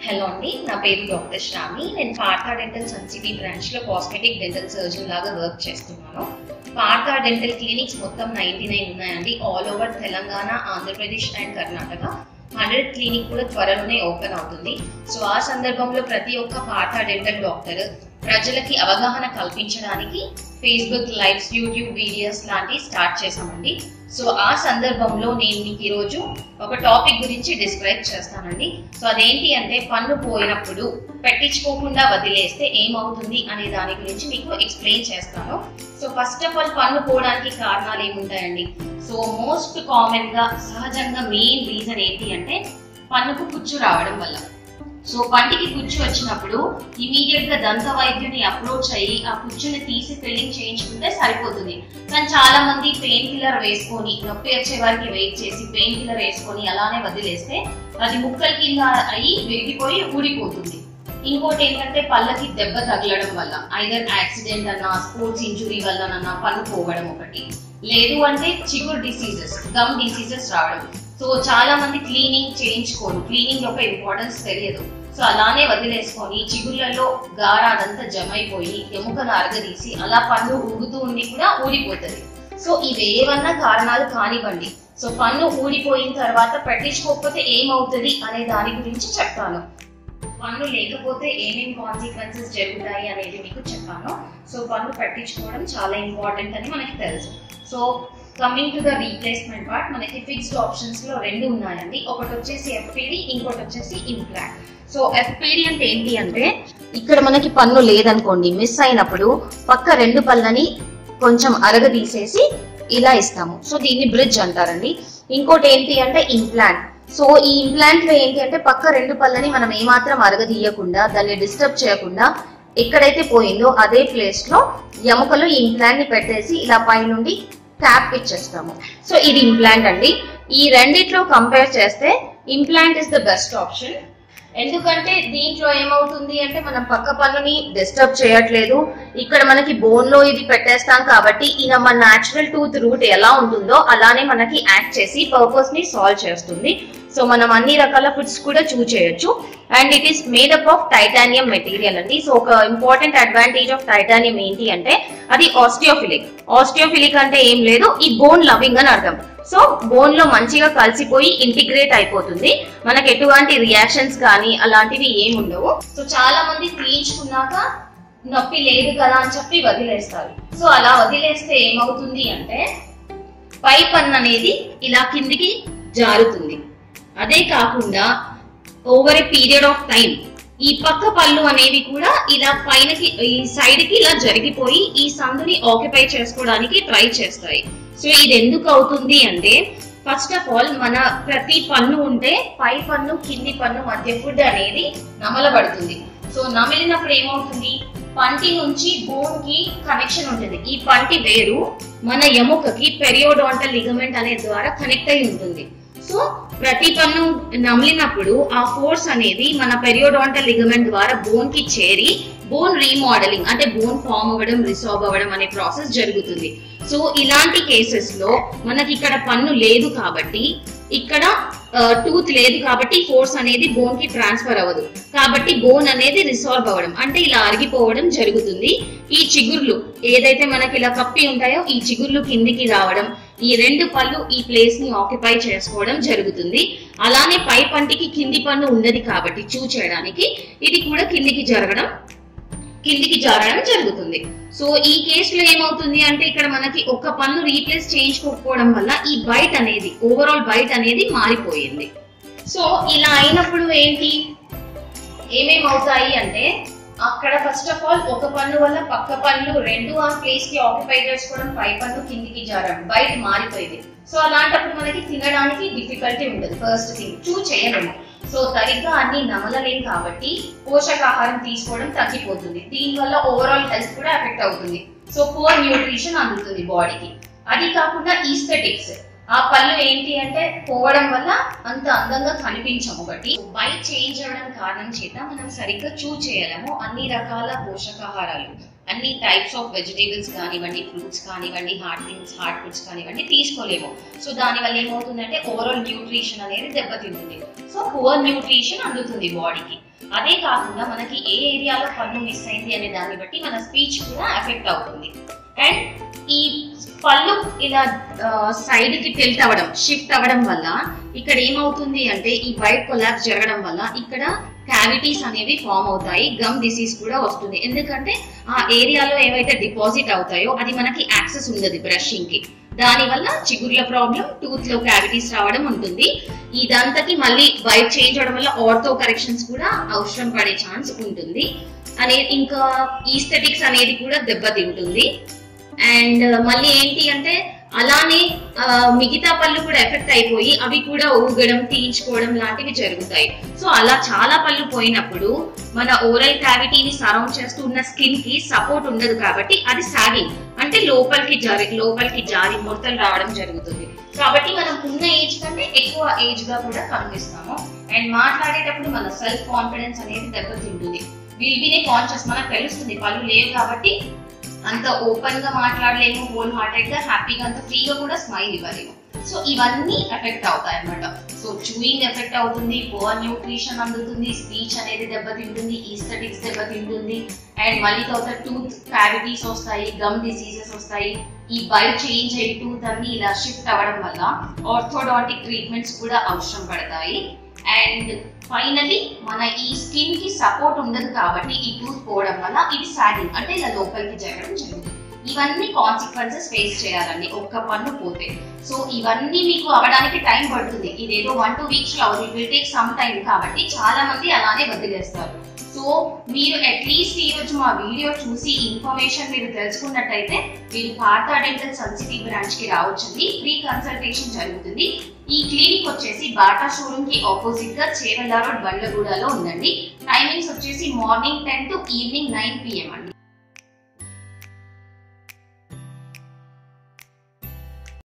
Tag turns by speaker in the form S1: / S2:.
S1: hello అండి నా పేరు డాక్టర్ శ్రామి నేను Partha dental Sun City branch లో కాస్మెటిక్ డెంటల్ సర్జన్ లాగా వర్క్ చేస్తున్నాను పార్థా డెంటల్ క్లినిక్స్ మొత్తం నైన్టీ నైన్ ఉన్నాయండి all over Telangana Andhra Pradesh and Karnataka hundred clinic కూడా త్వరలోనే ఓపెన్ అవుతుంది సో ఆ సందర్భంలో ప్రతి ఒక్క పార్థా డెంటల్ డాక్టర్ ప్రజలకి అవగాహన కల్పించడానికి ఫేస్బుక్ లైవ్స్ యూట్యూబ్ వీడియోస్ లాంటివి స్టార్ట్ చేశామండి సో ఆ సందర్భంలో నేను మీకు ఈరోజు ఒక టాపిక్ గురించి డిస్క్రైబ్ చేస్తానండి సో అదేంటి అంటే పన్ను పోయినప్పుడు పెట్టించుకోకుండా వదిలేస్తే ఏమవుతుంది అనే దాని గురించి మీకు ఎక్స్ప్లెయిన్ చేస్తాను సో ఫస్ట్ ఆఫ్ ఆల్ పన్ను పోవడానికి కారణాలు ఏముంటాయండి సో మోస్ట్ కామన్ గా సహజంగా మెయిన్ రీజన్ ఏంటి అంటే పన్నుకు కుచ్చు రావడం వల్ల సో పంటికి కుచ్చు వచ్చినప్పుడు ఇమీడియట్ గా దంత వైద్యుని అప్రోచ్ అయ్యి ఆ కుచ్చుని తీసి ఫిల్లింగ్ చేయించుకుంటే సరిపోతుంది కానీ చాలా మంది పెయిన్ కిల్లర్ వేసుకొని నొప్పి వచ్చే వారికి వెయిట్ చేసి పెయిన్ కిల్లర్ వేసుకొని అలానే వదిలేస్తే అది ముక్కల కింద అయ్యి విరిగిపోయి ఊడిపోతుంది ఇంకోటి ఏంటంటే పళ్ళకి దెబ్బ తగలడం వల్ల ఐదర్ యాక్సిడెంట్ అన్నా స్పోర్ట్స్ ఇంజురీ వల్లనన్నా పన్ను పోవడం ఒకటి లేదు అంటే చిగురు డిసీజెస్ గమ్ డిసీజెస్ రావడం సో చాలా మంది క్లీనింగ్ చేయించుకోరు క్లీనింగ్ యొక్క ఇంపార్టెన్స్ తెలియదు సో అలానే వదిలేసుకొని చిగుళ్ళలో గార అదంతా జమ అయిపోయి ఎముకను అరగదీసి అలా పన్ను ఊగుతూ ఉండి కూడా ఊడిపోతుంది సో ఇవేవన్నా కారణాలు కానివ్వండి సో పన్ను ఊడిపోయిన తర్వాత పెట్టించుకోకపోతే ఏమవుతుంది అనే దాని గురించి చెప్తాను పన్ను లేకపోతే ఏమేమి కాన్సిక్వెన్సెస్ జరుగుతాయి అనేది మీకు చెప్పాను సో పన్ను పెట్టించుకోవడం చాలా ఇంపార్టెంట్ అని మనకి తెలుసు so coming to the replacement part మనకి ఫిక్స్డ్ ఆప్షన్స్ లో రెండు ఉన్నాయండి ఒకటి వచ్చేసి ఎఫ్పిడి ఇంకోటి వచ్చేసి ఇంప్లాంట్ సో ఎఫ్పిడి అంటే ఏంటి అంటే ఇక్కడ మనకి పన్ను లేదనుకోండి మిస్ అయినప్పుడు పక్క రెండు పళ్ళని కొంచెం అరగదీసేసి ఇలా ఇస్తాము సో దీన్ని బ్రిడ్జ్ అంటారండి ఇంకోటి ఏంటి అంటే ఇంప్లాంట్ సో ఈ ఇంప్లాంట్ లో ఏంటి అంటే పక్క రెండు పళ్ళని మనం ఏమాత్రం అరగదీయకుండా దాన్ని డిస్టర్బ్ చేయకుండా ఎక్కడైతే పోయిందో అదే ప్లేస్ లో ఎముకలో ఈ ఇంప్లాంట్ ని పెట్టేసి ఇలా పైనుండి ట్యాప్ ఇచ్చేస్తాము సో ఇది ఇంప్లాంట్ అండి ఈ రెండిట్లో కంపేర్ చేస్తే implant is the best option ఎందుకంటే దీంట్లో ఏమవుతుంది అంటే మనం పక్క పన్నుని డిస్టర్బ్ చేయట్లేదు ఇక్కడ మనకి బోన్ లో ఇది పెట్టేస్తాం కాబట్టి ఈయన మన న్యాచురల్ టూత్ రూట్ ఎలా ఉంటుందో అలానే మనకి యాక్ట్ చేసి పర్పస్ ని సాల్వ్ చేస్తుంది సో మనం అన్ని రకాల ఫుడ్స్ కూడా చూస్ చేయొచ్చు and it is made up of titanium material అండి సో ఒక ఇంపార్టెంట్ అడ్వాంటేజ్ ఆఫ్ టైటానియం ఏంటి అంటే అది ఆస్టియోఫిలిక్ ఆస్టియోఫిలిక్ అంటే ఏం లేదు ఈ బోన్ లవింగ్ అని అర్థం సో బోన్ లో మంచిగా కలిసిపోయి ఇంటిగ్రేట్ అయిపోతుంది మనకి ఎటువంటి రియాక్షన్స్ కానీ అలాంటివి ఏమి ఉండవు సో చాలా మంది తీయించుకున్నాక నొప్పి లేదు కదా అని చెప్పి వదిలేస్తారు సో అలా వదిలేస్తే ఏమవుతుంది అంటే పై పన్ను అనేది ఇలా కిందికి జారుతుంది అదే కాకుండా over a period of time ఈ పక్క పళ్ళు అనేవి కూడా ఇలా పైనకి ఈ సైడ్ కి ఇలా జరిగిపోయి ఈ సందుని ఆక్యుపై చేసుకోవడానికి ట్రై చేస్తాయి సో ఇది ఎందుకు అవుతుంది అంటే ఫస్ట్ ఆఫ్ ఆల్ మన ప్రతి పన్ను ఉంటే పై పన్ను కింది పన్ను మధ్య ఫుడ్ అనేది నమలబడుతుంది సో నమిలినప్పుడు ఏమవుతుంది పంటి నుంచి బోన్ కి కనెక్షన్ ఉంటుంది ఈ పంటి వేరు మన ఎముకకి పెరియోడాంటల్ లిగమెంట్ అనే ద్వారా కనెక్ట్ అయి ఉంటుంది సో ప్రతి పన్ను నమిలినప్పుడు ఆ ఫోర్స్ అనేది మన పెరియోడాంటల్ లిగమెంట్ ద్వారా బోన్ కి చేరి బోన్ రీమోడలింగ్ అంటే బోన్ ఫామ్ అవ్వడం రిసాల్వ్ అవ్వడం అనే ప్రాసెస్ జరుగుతుంది సో ఇలాంటి కేసెస్ లో మనకి ఇక్కడ పన్ను లేదు కాబట్టి ఇక్కడ టూత్ లేదు కాబట్టి ఫోర్స్ అనేది బోన్ కి ట్రాన్స్ఫర్ అవ్వదు కాబట్టి బోన్ అనేది రిసాల్వ్ అవ్వడం అంటే ఇలా అరిగిపోవడం జరుగుతుంది ఈ చిగుర్లు ఏదైతే మనకి ఇలా కప్పి ఉంటాయో ఈ చిగుర్లు కిందికి రావడం ఈ రెండు పళ్ళు ఈ ప్లేస్ ని ఆక్యుపై చేసుకోవడం జరుగుతుంది అలానే పై పంటికి కింది పన్ను ఉన్నది కాబట్టి చూ చేయడానికి ఇది కూడా కిందికి జరగడం కిందికి జారడం జరుగుతుంది సో ఈ కేసులో ఏమవుతుంది అంటే ఇక్కడ మనకి ఒక పన్ను రీప్లేస్ చేయించుకోకపోవడం వల్ల ఈ బైట్ అనేది ఓవరాల్ బైట్ అనేది మారిపోయింది సో ఇలా అయినప్పుడు ఏంటి ఏమేమి అవుతాయి అంటే అక్కడ ఫస్ట్ ఆఫ్ ఆల్ ఒక పన్ను వల్ల పక్క పన్ను రెండు ఆ ప్లేస్ కి ఆక్యుపై చేసుకోవడం పై పన్ను కిందికి జారడం బయట మారిపోయింది సో అలాంటప్పుడు మనకి తినడానికి డిఫికల్టీ ఉంటుంది ఫస్ట్ థింగ్ చూ చేయలేము సో సరిగ్గా అన్ని నమలలేం కాబట్టి పోషకాహారం తీసుకోవడం తగ్గిపోతుంది దీనివల్ల ఓవరాల్ హెల్త్ కూడా ఎఫెక్ట్ అవుతుంది సో పువర్ న్యూట్రిషన్ అందుతుంది బాడీకి అది కాకుండా ఈస్థెటిక్స్ ఆ పళ్ళు ఏంటి అంటే పోవడం వల్ల అంత అందంగా కనిపించము ఒకటి బైట్ చేంజ్ అవ్వడం కారణం చేత మనం సరిగ్గా చూ చేయలేము అన్ని రకాల పోషకాహారాలు అన్ని టైప్స్ ఆఫ్ వెజిటేబుల్స్ కానివ్వండి ఫ్రూట్స్ కానివ్వండి హార్డ్ థింగ్స్ హార్డ్ ఫుడ్స్ కానివ్వండి తీసుకోలేము సో దానివల్ల ఏమవుతుందంటే ఓవరాల్ న్యూట్రిషన్ అనేది దెబ్బతింటుంది సో పువర్ న్యూట్రిషన్ అందుతుంది బాడీకి అదే కాకుండా మనకి ఏ ఏరియాలో పన్ను మిస్ అయింది అనే దాన్ని బట్టి మన స్పీచ్ కూడా ఎఫెక్ట్ అవుతుంది అండ్ ఈ పళ్ళు ఇలా సైడ్ కి టిల్ట్ అవ్వడం షిఫ్ట్ అవ్వడం వల్ల ఇక్కడ ఏమవుతుంది అంటే ఈ వైట్ కొలాప్స్ జరగడం వల్ల ఇక్కడ క్యావిటీస్ అనేవి ఫామ్ అవుతాయి గమ్ డిసీజ్ కూడా వస్తుంది ఎందుకంటే ఆ ఏరియాలో ఏవైతే డిపాజిట్ అవుతాయో అది మనకి యాక్సెస్ ఉండదు బ్రషింగ్ కి దానివల్ల చిగుర్ల ప్రాబ్లం టూత్ లో క్యావిటీస్ రావడం ఉంటుంది ఇదంతకి మళ్ళీ వైట్ చేంజ్ అవడం వల్ల ఆర్థో కరెక్షన్స్ కూడా అవసరం పడే ఛాన్స్ ఉంటుంది అనే ఇంకా ఈస్థెటిక్స్ అనేది కూడా దెబ్బతింటుంది అండ్ మళ్ళీ ఏంటి అంటే అలానే ఆ, మిగతా పళ్ళు కూడా ఎఫెక్ట్ అయిపోయి అవి కూడా ఊగడం తీయించుకోవడం లాంటివి జరుగుతాయి సో అలా చాలా పళ్ళు పోయినప్పుడు మన ఓరల్ క్యావిటీని సరౌండ్ చేస్తూ ఉన్న స్కిన్ కి సపోర్ట్ ఉండదు కాబట్టి అది సాగింగ్ అంటే లోపలికి జారి లోపలికి జారి ముడతలు రావడం జరుగుతుంది కాబట్టి మనం ఉన్న ఏజ్ కంటే ఎక్కువ ఏజ్ గా కూడా కనిపిస్తాము అండ్ మాట్లాడేటప్పుడు మన సెల్ఫ్ కాన్ఫిడెన్స్ అనేది దెబ్బతింటుంది విల్ బీనే కాన్షియస్ మనకు తెలుస్తుంది పళ్ళు లేవు కాబట్టి అంత ఓపెన్ గా మాట్లాడలేము హోల్ హార్టెడ్ గా హ్యాపీగా అంత ఫ్రీగా కూడా స్మైల్ ఇవ్వలేము సో ఇవన్నీ ఎఫెక్ట్ అవుతాయి అన్నమాట సో చూయింగ్ ఎఫెక్ట్ అవుతుంది పోర్ న్యూట్రిషన్ అందుతుంది స్పీచ్ అనేది దెబ్బతింటుంది ఈస్థెటిక్స్ దెబ్బతింటుంది అండ్ మళ్ళీ తర్వాత టూత్ క్యావిటీస్ వస్తాయి గమ్ డిసీజెస్ వస్తాయి ఈ బైట్ చేంజ్ అయ్యి టూత్ అన్ని ఇలా షిఫ్ట్ అవ్వడం వల్ల ఆర్థోడాంటిక్ ట్రీట్మెంట్స్ కూడా అవసరం పడతాయి అండ్ ఫైనలీ మన ఈ స్కిన్ కి సపోర్ట్ ఉండదు కాబట్టి ఈ టూత్ పోవడం వల్ల ఇది సాగింగ్ అంటే ఇలా లోపలికి జరగడం జరుగుతుంది ఇవన్నీ కాన్సిక్వెన్సెస్ ఫేస్ చేయాలండి ఒక్క పన్ను పోతే సో ఇవన్నీ మీకు అవడానికి టైం పడుతుంది ఇదేదో వన్ టూ వీక్స్ లో it will take some time కాబట్టి చాలా మంది అలానే వదిలేస్తారు సో మీరు అట్లీస్ట్ ఈ రోజు మా వీడియో చూసి ఇన్ఫర్మేషన్ మీరు తెలుసుకున్నట్టయితే మీరు భారత డెంటల్ సన్సిటీ బ్రాంచ్ కి రావచ్చండి ఫ్రీ కన్సల్టేషన్ జరుగుతుంది ఈ క్లినిక్ వచ్చేసి బాటా షోరూమ్ కి ఆపోజిట్ గా చేవెళ్ళ రోడ్ బండ్లగూడలో ఉందండి టైమింగ్స్ వచ్చేసి morning ten to evening nine PM అండి